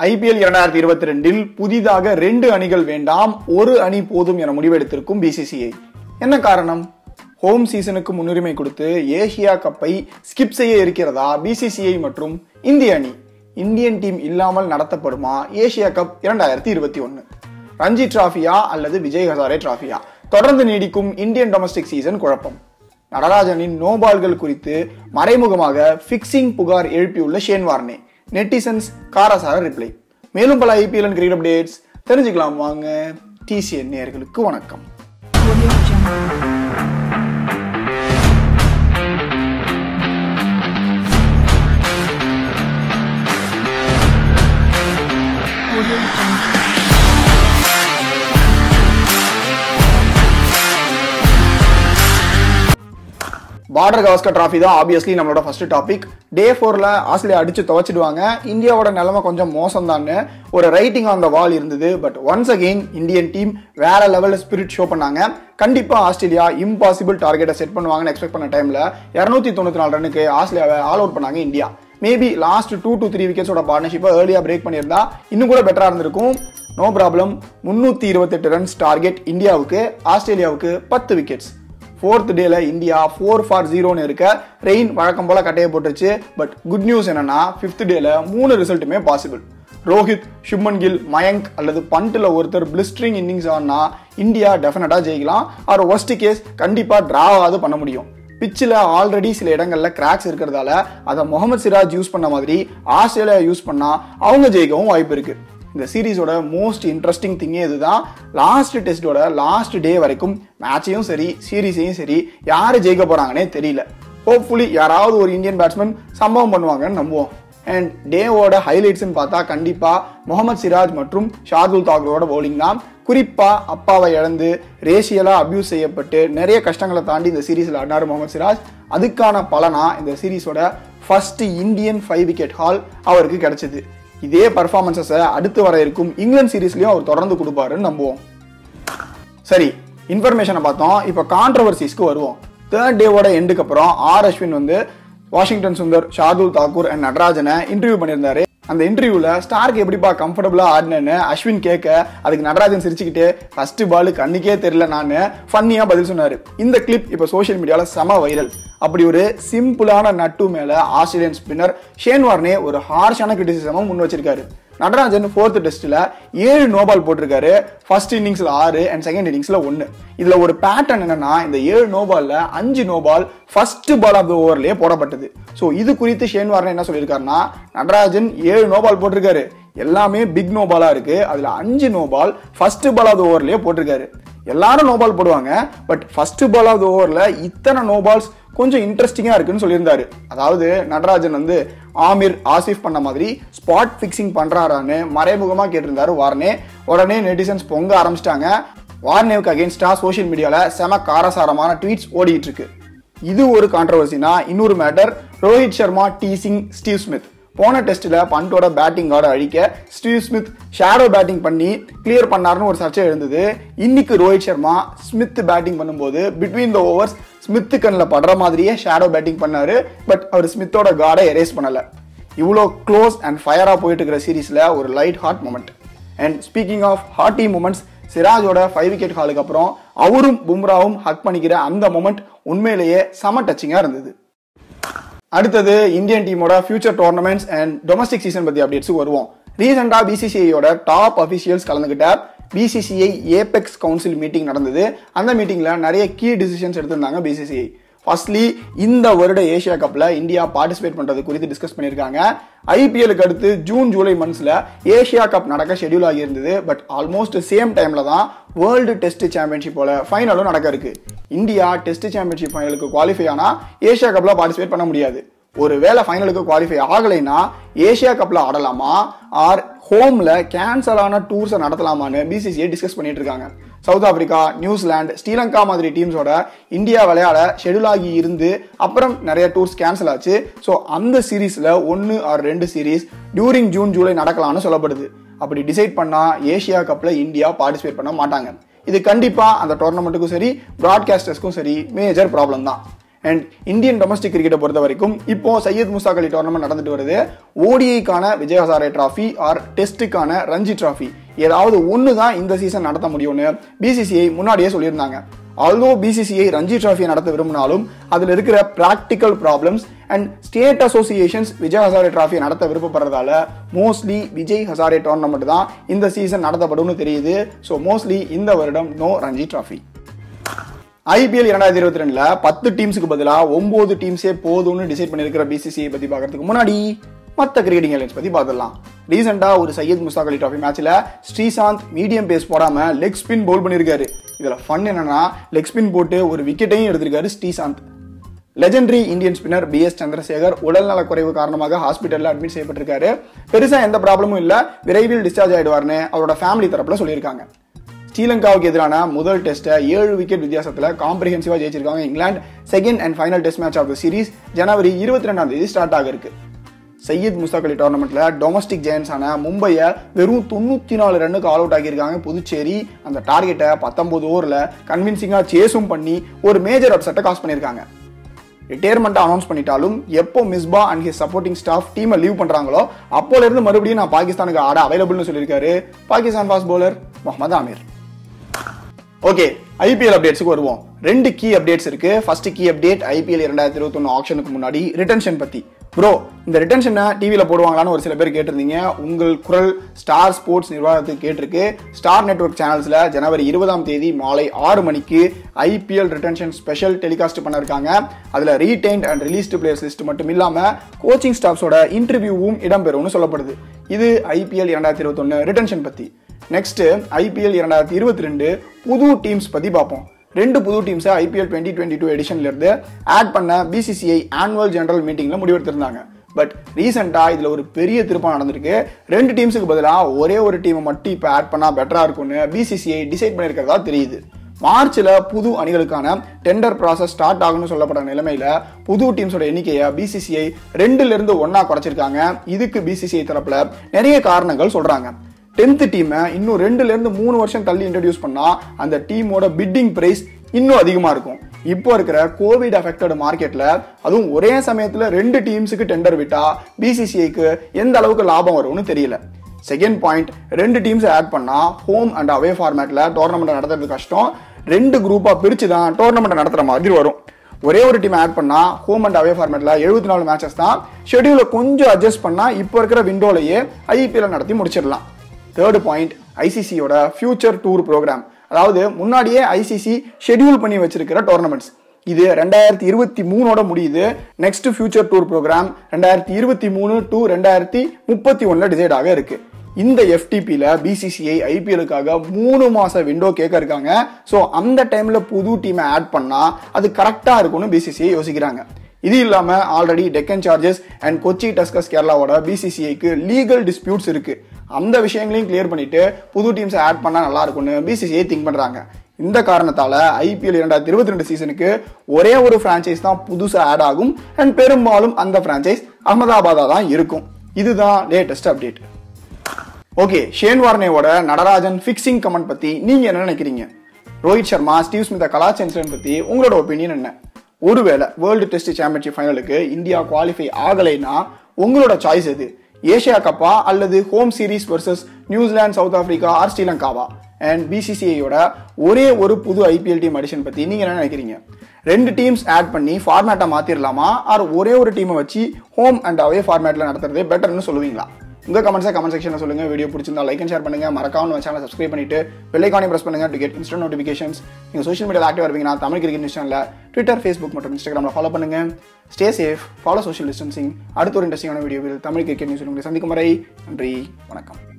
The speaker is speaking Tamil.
ஐபிஎல் இரண்டாயிரத்தி இருபத்தி ரெண்டில் புதிதாக ரெண்டு அணிகள் வேண்டாம் ஒரு அணி போதும் என முடிவெடுத்திருக்கும் பிசிசிஐ என்ன காரணம் ஹோம் சீசனுக்கு முன்னுரிமை கொடுத்து ஏசியா கப்பை ஸ்கிப் செய்ய இருக்கிறதா பிசிசிஐ மற்றும் இந்திய அணி இந்தியன் டீம் இல்லாமல் நடத்தப்படுமா ஏசியா கப் இரண்டாயிரத்தி இருபத்தி ஒன்னு ரஞ்சி டிராஃபியா அல்லது விஜய் ஹசாரே டிராஃபியா தொடர்ந்து நீடிக்கும் இந்தியன் டொமஸ்டிக் சீசன் குழப்பம் நடராஜனின் நோபால்கள் குறித்து மறைமுகமாக பிக்சிங் புகார் எழுப்பியுள்ள ஷேன் வார்னே நெட்டிசன்ஸ் காரசார ரிப்ளை மேலும் பல ஐபிஎல் அண்ட் கிரிக்கெட் அப்டேட்ஸ் தெரிஞ்சுக்கலாம் வாங்க டிசிஎன் நேயர்களுக்கு வணக்கம் Audio Jungle. Audio Jungle. Border Gavaskar trophy தான் ஆப்வியஸ்லி நம்மளோட ஃபர்ஸ்ட் டாபிக் டே ஃபோர்ல ஆஸ்திரேலியா அடிச்சு துவச்சிடுவாங்க இந்தியாவோட நிலைமை கொஞ்சம் மோசம் ஒரு ரைட்டிங் ஆன் த வால் இருந்தது but once again Indian team வேற லெவலில் ஸ்பிரிட் ஷோ பண்ணாங்க கண்டிப்பா ஆஸ்திரேலியா இம்பாசிபிள் டார்கெட்டை செட் பண்ணுவாங்கன்னு எக்ஸ்பெக்ட் பண்ண டைம்ல இரநூத்தி தொண்ணூத்தி நாலு ரனுக்கு ஆஸ்திரேலியாவை ஆல் அவுட் பண்ணாங்க India maybe last two to three விக்கெட்ஸோட பார்ட்னர்ஷிப்பை ஏர்லியா பிரேக் பண்ணியிருந்தா இன்னும் கூட பெட்டரா இருந்திருக்கும் நோ ப்ராப்ளம் முன்னூத்தி இருபத்தெட்டு ரன்ஸ் டார்கெட் இந்தியாவுக்கு ஆஸ்திரேலியாவுக்கு பத்து விக்கெட்ஸ் ஃபோர்த் டேல இந்தியா ஃபோர் ஃபார் ஜீரோன்னு இருக்க ரெயின் வழக்கம் போல கட்டையை போட்டுருச்சு பட் குட் நியூஸ் என்னன்னா ஃபிஃப்த் டேல மூணு ரிசல்ட்டுமே பாசிபிள் ரோஹித் சுப்மன் கில் மயங்க் அல்லது பண்ட்ல ஒருத்தர் பிளிஸ்டரிங் இன்னிங்ஸ் ஆனா இந்தியா டெஃபினட்டா ஜெயிக்கலாம் அவர் ஒஸ்ட் கேஸ் கண்டிப்பா டிராவாவது பண்ண முடியும் பிச்சில் ஆல்ரெடி சில இடங்கள்ல கிராக்ஸ் இருக்கிறதால அதை முகமது சிராஜ் யூஸ் பண்ண மாதிரி ஆஸ்திரேலியா யூஸ் பண்ணா அவங்க ஜெயிக்கவும் வாய்ப்பு இருக்கு இந்த சீரீஸோட மோஸ்ட் இன்ட்ரெஸ்டிங் திங்கே இதுதான் லாஸ்ட் டெஸ்டோட லாஸ்ட் டே வரைக்கும் மேட்சையும் சரி சீரீஸையும் சரி யாரு ஜெயிக்க போறாங்கன்னே தெரியல ஹோப்ஃபுல்லி யாராவது ஒரு இந்தியன் பேட்ஸ்மேன் சம்பவம் பண்ணுவாங்கன்னு நம்புவோம் அண்ட் டேவோட ஹைலைட்ஸ்னு பார்த்தா கண்டிப்பா முகமது சிராஜ் மற்றும் ஷார்துல் தாக்கூரோட பவுலிங் தான் குறிப்பா அப்பாவை இழந்து ரேஷியலா அபியூஸ் செய்யப்பட்டு நிறைய கஷ்டங்களை தாண்டி இந்த சீரீஸ்ல ஆடினார் முகமது சிராஜ் அதுக்கான பலனா இந்த சீரீஸோட first Indian five wicket haul அவருக்கு கிடைச்சது இதே பர்ஃபார்மன்ஸஸை அடுத்து வர இருக்கும் இங்கிலாந்து சீரீஸ்லயும் அவர் தொடர்ந்து கொடுப்பாருன்னு நம்புவோம் சரி இன்ஃபர்மேஷனை பார்த்தோம் இப்போ கான்ட்ரவர்சிஸ்க்கு வருவோம் தேர்ட் டேவோட எண்டுக்கு அப்புறம் ஆர் அஸ்வின் வந்து வாஷிங்டன் சுந்தர் ஷார்துல் தாக்கூர் அண்ட் நடராஜனை இன்டர்வியூ பண்ணியிருந்தாரு அந்த இன்டர்வியூல ஸ்டார்க்கு எப்படிப்பா கம்ஃபர்டபுளா ஆடினேன்னு அஸ்வின் கேட்க அதுக்கு நடராஜன் சிரிச்சுக்கிட்டு ஃபர்ஸ்ட் பால் கண்ணுக்கே தெரியல நான் ஃபன்னியா பதில் சொன்னாரு இந்த கிளிப் இப்போ சோஷியல் மீடியால செம வைரல் அப்படி ஒரு சிம்பிளான நட்டு மேல ஆஸ்திரேலியன் ஸ்பின்னர் ஷேன் வார்னே ஒரு ஹார்ஷான கிரிட்டிசிசமும் முன் வச்சிருக்காரு நடராஜன் ஃபோர்த் டெஸ்ட்ல ஏழு நோபால் போட்டிருக்காரு ஃபர்ஸ்ட் இன்னிங்ஸ்ல ஆறு அண்ட் செகண்ட் இன்னிங்ஸ்ல ஒன்னு இதுல ஒரு பேட்டர்ன் என்னன்னா இந்த ஏழு நோபால்ல அஞ்சு no ball first ball of the ஓவர்லயே போடப்பட்டது ஸோ இது குறித்து ஷேன் வார்னர் என்ன சொல்லியிருக்காருன்னா நடராஜன் ஏழு நோபால் போட்டிருக்காரு எல்லாமே பிக் நோபாலா இருக்கு அதுல அஞ்சு no ball first ball of the ஓவர்லயே போட்டிருக்காரு எல்லாரும் நோபால் போடுவாங்க but first ball of the ஓவர்ல இத்தனை நோபால்ஸ் கொஞ்சம் இன்ட்ரெஸ்டிங்கா இருக்குன்னு சொல்லியிருந்தாரு அதாவது நடராஜன் வந்து ஆமிர் ஆசிஃப் பண்ண மாதிரி ஸ்பாட் ஃபிக்சிங் பண்றாரான்னு மறைமுகமா கேட்டிருந்தாரு வார்னே உடனே நெட்டிசன்ஸ் பொங்க ஆரம்பிச்சிட்டாங்க வார்னேவுக்கு அகேன்ஸ்டா சோஷியல் மீடியால செம காரசாரமான ட்வீட்ஸ் ஓடிட்டு இருக்கு இது ஒரு கான்ட்ரவர்சினா இன்னொரு matter Rohit Sharma teasing Steve Smith போன டெஸ்ட்ல பண்டோட பேட்டிங் ஆட அழிக்க ஸ்டீவ் ஸ்மித் ஷேடோ பேட்டிங் பண்ணி கிளியர் பண்ணாருன்னு ஒரு சர்ச்சை இருந்தது இன்னைக்கு ரோஹித் சர்மா ஸ்மித் பேட்டிங் பண்ணும்போது பிட்வீன் த ஓவர்ஸ் ஸ்மித் கண்ணில் படுற மாதிரியே ஷேடோ பேட்டிங் பண்ணாரு பட் அவர் ஸ்மித்தோட கார்டை எரேஸ் பண்ணல இவ்வளோ க்ளோஸ் அண்ட் ஃபயரா போயிட்டு இருக்கிற சீரீஸ்ல ஒரு light heart moment and speaking of hearty moments சிராஜோட ஃபைவ் விக்கெட் ஹாலுக்கு அப்புறம் அவரும் பும்ராவும் ஹக் பண்ணிக்கிற அந்த மூமெண்ட் உண்மையிலேயே செம டச்சிங்கா இருந்தது அடுத்தது இந்தியன் டீமோட future tournaments and domestic season பத்தி அப்டேட்ஸ் வருவோம் ரீசெண்டா பிசிசிஐயோட டாப் அபிஷியல்ஸ் கலந்துகிட்ட பிசிசிஐ ஏபெக்ஸ் கவுன்சில் மீட்டிங் நடந்தது அந்த மீட்டிங்ல நிறைய கீ டிசிஷன்ஸ் எடுத்திருந்தாங்க பிசிசிஐ ஃபர்ஸ்ட்லி இந்த வருட ஏசியா கப்ல இந்தியா பார்ட்டிசிபேட் பண்றது குறித்து டிஸ்கஸ் பண்ணியிருக்காங்க ஐபிஎலுக்கு அடுத்து ஜூன் ஜூலை மந்த்ஸ்ல ஏசியா கப் நடக்க ஷெடியூல் ஆகியிருந்தது பட் ஆல்மோஸ்ட் சேம் டைம்ல தான் வேர்ல்டு டெஸ்ட் சாம்பியன்ஷிப்போட ஃபைனலும் நடக்க இருக்கு இந்தியா டெஸ்ட் சாம்பியன்ஷிப் ஃபைனலுக்கு குவாலிஃபை ஆனா ஏசியா கப்ல பார்ட்டிசிபேட் பண்ண முடியாது ஒருவேளை ஃபைனலுக்கு குவாலிஃபை ஆகலைன்னா ஏசியா கப்ல ஆடலாமா ஆர் ஹோம்ல கேன்சல் ஆன டூர்ஸை நடத்தலாமான்னு பிசிசிஐ டிஸ்கஸ் பண்ணிட்டு இருக்காங்க சவுத் ஆப்பிரிக்கா நியூசிலாந்து ஸ்ரீலங்கா மாதிரி டீம்ஸோட இந்தியா விளையாட ஷெடியூல் ஆகி இருந்து அப்புறம் நிறைய டூர்ஸ் கேன்சல் ஆச்சு ஸோ அந்த சீரீஸ்ல ஒன்று ஆர் ரெண்டு சீரீஸ் டியூரிங் ஜூன் ஜூலை நடக்கலாம்னு சொல்லப்படுது அப்படி டிசைட் பண்ணா ஏசியா கப்ல இந்தியா பார்ட்டிசிபேட் பண்ண மாட்டாங்க இது கண்டிப்பா அந்த டோர்னமெண்ட்டுக்கும் சரி ப்ராட்காஸ்டர்ஸ்க்கும் சரி மேஜர் ப்ராப்ளம் தான் அண்ட் இந்தியன் டொமஸ்டிக் கிரிக்கெட்டை பொறுத்த வரைக்கும் இப்போ சையத் முஸ்தாக் அலி டோர்னமெண்ட் நடந்துட்டு வருது ஓடிஐக்கான விஜய் ஹசாரே டிராஃபி ஆர் டெஸ்ட்டுக்கான ரஞ்சி டிராஃபி ஏதாவது ஒன்று தான் இந்த சீசன் நடத்த முடியும்னு பிசிசிஐ முன்னாடியே சொல்லியிருந்தாங்க ஆல்தோ பிசிசிஐ ரஞ்சி டிராஃபியை நடத்த விரும்பினாலும் அதில் இருக்கிற practical problems and state associations Vijay Hazare டிராஃபியை நடத்த விருப்பப்படுறதால மோஸ்ட்லி விஜய் ஹசாரே டோர்னமெண்ட் தான் இந்த சீசன் நடத்தப்படும்னு தெரியுது ஸோ மோஸ்ட்லி இந்த வருடம் நோ ரஞ்சி டிராஃபி ஐபிஎல் இரண்டாயிரத்தி இருபத்தி ரெண்டுல பத்து டீம்ஸுக்கு பதிலாக ஒன்பது டீம்ஸே போதும்னு டிசைட் பண்ணியிருக்கிற பிசிசிஐ பத்தி பார்க்கறதுக்கு முன்னாடி மற்ற கிரிக்கெட்டிங் ஏலியன்ஸ் பத்தி பார்த்துடலாம் ரீசெண்டா ஒரு சையத் முஸ்தாக் அலி டிராஃபி மேட்ச்ல ஸ்ரீசாந்த் மீடியம் பேஸ் போடாம லெக் ஸ்பின் பவுல் பண்ணியிருக்காரு இதுல ஃபன் என்னன்னா லெக் ஸ்பின் போட்டு ஒரு விக்கெட்டையும் எடுத்திருக்காரு Sreesanth legendary Indian spinner B S Chandrasekhar உடல்நல குறைவு காரணமாக ஹாஸ்பிட்டல்ல அட்மிட் செய்யப்பட்டிருக்காரு பெருசா எந்த ப்ராப்ளமும் இல்ல விரைவில் டிஸ்சார்ஜ் ஆயிடுவார்னு அவரோட ஃபேமிலி தரப்புல சொல்லியிருக்காங்க ஸ்ரீலங்காவுக்கு எதிரான முதல் டெஸ்ட்டை ஏழு விக்கெட் வித்தியாசத்தில் காம்ப்ரிஹென்சிவா ஜெயிச்சிருக்காங்க இங்கிலாந்து second and final test match of the series ஜனவரி இருபத்தி ரெண்டாம் தேதி ஸ்டார்ட் ஆக இருக்கு சையீத் முஸ்தாக் அலி டோர்னமெண்ட்ல டொமஸ்டிக் ஜெயன்ஸான மும்பையை வெறும் தொண்ணூத்தி நாலு ரன்னுக்கு ஆல் அவுட் ஆகியிருக்காங்க புதுச்சேரி அந்த டார்கெட்டை பத்தொன்பது ஓவரில் கன்வின்சிங்காக சேஸும் பண்ணி ஒரு மேஜர் அப்செட்டை காஸ் பண்ணியிருக்காங்க ரிட்டையர்மெண்ட் அனௌன்ஸ் பண்ணிட்டாலும் எப்போ Misbah and his supporting staff டீமை லீவ் பண்றாங்களோ அப்போல இருந்து மறுபடியும் நான் பாகிஸ்தானுக்கு ஆட அவைலபிள்னு சொல்லியிருக்காரு Pakistan fast bowler Mohammad Amir okay IPL அப்டேட்ஸுக்கு வருவோம் ரெண்டு கீ அப்டேட்ஸ் இருக்கு ஃபர்ஸ்ட் கீ அப்டேட் ஐபிஎல் இரண்டாயிரத்தி இருபத்தொன்னு ஆப்ஷனுக்கு முன்னாடி ரிட்டன்ஷன் பத்தி ப்ரோ இந்த ரிட்டன்ஷனை டிவியில் போடுவாங்களான்னு ஒரு சில பேர் கேட்டிருந்தீங்க உங்கள் குரல் ஸ்டார் ஸ்போர்ட்ஸ் நிர்வாகத்துக்கு கேட்டிருக்கு ஸ்டார் நெட்வொர்க் சேனல்ஸில் ஜனவரி இருபதாம் தேதி மாலை ஆறு மணிக்கு ஐபிஎல் ரிட்டன்ஷன் ஸ்பெஷல் டெலிகாஸ்ட் பண்ணிருக்காங்க அதில் retained and released players list மட்டும் இல்லாமல் கோச்சிங் ஸ்டாஃப்ஸோட இன்டர்வியூவும் இடம்பெறும்னு சொல்லப்படுது இது ஐபிஎல் இரண்டாயிரத்தி இருபத்தொன்னு ரிட்டன்ஷன் பத்தி நெக்ஸ்ட் ஐபிஎல் இரண்டாயிரத்தி இருபத்தி ரெண்டு புது டீம்ஸ் பத்தி பார்ப்போம் ரெண்டு புது டீம்ஸை ஐபிஎல் டுவெண்ட்டி டுவெண்ட்டி டூ எடிஷன்ல இருந்து ஆட் பண்ண பிசிசிஐ ஆனுவல் ஜெனரல் மீட்டிங்ல முடிவெடுத்திருந்தாங்க பட் ரீசெண்டா இதுல ஒரு பெரிய திருப்பம் நடந்திருக்கு ரெண்டு டீம்ஸுக்கு பதிலாக ஒரே ஒரு டீமை மட்டும் இப்போ ஆட் பண்ணா பெட்டரா இருக்கும்னு பிசிசிஐ டிசைட் பண்ணியிருக்கிறதா தெரியுது மார்ச்ல புது அணிகளுக்கான டெண்டர் ப்ராசஸ் ஸ்டார்ட் ஆகும்னு சொல்லப்பட்ட நிலைமையில புது டீம்ஸோட எண்ணிக்கையை பிசிசிஐ ரெண்டுல இருந்து ஒன்னா குறைச்சிருக்காங்க இதுக்கு பிசிசிஐ தரப்புல நிறைய காரணங்கள் சொல்றாங்க டென்த் டீமை இன்னும் ரெண்டுல இருந்து மூணு வருஷம் தள்ளி இன்ட்ரடியூஸ் பண்ணா அந்த டீமோட பிட்டிங் பிரைஸ் இன்னும் அதிகமா இருக்கும் இப்போ இருக்கிற கோவிட் அஃபெக்டட் மார்க்கெட்ல அதுவும் ஒரே சமயத்துல ரெண்டு டீம்ஸுக்கு டெண்டர் விட்டா பிசிசிஐக்கு எந்த அளவுக்கு லாபம் வரும்னு தெரியல செகண்ட் பாயிண்ட் ரெண்டு டீம்ஸ் ஆட் பண்ணா ஹோம் அண்ட் அவே ஃபார்மேட்ல டோர்னமெண்ட் நடத்துறது கஷ்டம் ரெண்டு குரூப்பா பிரிச்சு தான் டோர்னமெண்ட் நடத்துற மாதிரி வரும் ஒரே ஒரு டீம் ஆட் பண்ணா ஹோம் அண்ட் அவே ஃபார்மேட்ல எழுபத்தி நாலு மேட்சஸ் தான் ஷெடியூலை கொஞ்சம் அட்ஜஸ்ட் பண்ணா இப்போ இருக்கிற விண்டோலயே ஐபிஎல் நடத்தி முடிச்சிடலாம் தேர்டு பாயிண்ட் ஐசிசியோட ஃபியூச்சர் டூர் ப்ரோக்ராம் அதாவது முன்னாடியே ஐசிசி ஷெட்யூல் பண்ணி வச்சிருக்கிற டோர்னமெண்ட்ஸ் இது ரெண்டாயிரத்தி இருபத்தி மூணோட முடியுது நெக்ஸ்ட் ஃபியூச்சர் டூர் ப்ரோக்ராம் ரெண்டாயிரத்தி இருபத்தி மூணு டு ரெண்டாயிரத்தி முப்பத்தி ஒன்னுல டிசைட் ஆக இருக்கு இந்த எஃப்டிபியில் பிசிசிஐ ஐபிஎலுக்காக மூணு மாச விண்டோ கேட்க இருக்காங்க ஸோ அந்த டைம்ல புது டீமை ஆட் பண்ணா அது கரெக்டா இருக்கும்னு பிசிசிஐ யோசிக்கிறாங்க இது இல்லாம already Deccan Chargers and Kochi Tuskers கேரளாவோட பிசிசிஐக்கு லீகல் டிஸ்பியூட்ஸ் இருக்கு அந்த விஷயங்களையும் கிளியர் பண்ணிட்டு புது டீம்ஸ் ஆட் பண்ணா நல்லா இருக்கும்னு பிசிசிஐ திங்க் பண்றாங்க இந்த காரணத்தால ஐபிஎல் இரண்டாயிரத்தி இருபத்தி ரெண்டு சீசனுக்கு ஒரே ஒரு பிரான்ச்சைஸ் தான் புதுசா ஆட் ஆகும் அண்ட் பெரும்பாலும் அந்த பிரான்ச்சைஸ் அகமதாபாதா தான் இருக்கும் இதுதான் லேட்டஸ்ட் அப்டேட் ஓகே ஷேன் வார்னேவோட நடராஜன் ஃபிக்ஸிங் கமெண்ட் பத்தி நீங்க என்ன நினைக்கிறீங்க ரோஹித் சர்மா ஸ்டீவ் ஸ்மிதா கலாச் இன்சிடென்ட் பத்தி உங்களோட ஒப்பீனியன் என்ன ஒருவேளை வேர்ல்டு டெஸ்ட் சாம்பியன்ஷிப் ஃபைனலுக்கு இந்தியா குவாலிஃபை ஆகலைன்னா உங்களோட சாய்ஸ் எது ஏஷியா கப்பா அல்லது home series versus New Zealand South Africa or ஸ்ரீலங்காவா அண்ட் பிசிசிஐயோட ஒரே ஒரு புது ஐபிஎல் டீம் அடிஷன் பத்தி நீங்க என்ன நினைக்கிறீங்க ரெண்டு டீம்ஸ் ஆட் பண்ணி ஃபார்மேட்டை மாத்திரலாமா ஆர் ஒரே ஒரு டீமை வச்சு ஹோம் அண்ட் அவே ஃபார்மேட்ல நடத்துறதே பெட்டர்னு சொல்லுவீங்களா உங்க கமெண்ட்ஸை கமெண்ட் செக்ஷன்ல சொல்லுங்க வீடியோ பிடிச்சிருந்தா லைக் அண்ட் ஷேர் பண்ணுங்க மறக்காம நம்ம சேனல் சப்ஸ்கிரைப் பண்ணிட்டு பெல்லைக்கானே பிரஸ் பண்ணுங்க டு கெட் இன்ஸ்டன்ட் நோட்டிஃபிகேஷன்ஸ் நீங்க சோஷியல் மீடியா ஆக்டிவ் இருப்பீங்கன்னா தமிழ் கிரிக்கெட் நியூஸ் சேனல்ல ட்விட்டர் ஃபேஸ்புக் மற்றும் இன்ஸ்டாகிராமில் ஃபாலோ பண்ணுங்க stay safe follow social distancing அடுத்த ஒரு இன்ட்ரெஸ்டிங்கான வீடியோவில் தமிழ் கிரிக்கெட் நியூஸ் உங்களை சந்திக்கும் வரை நன்றி வணக்கம்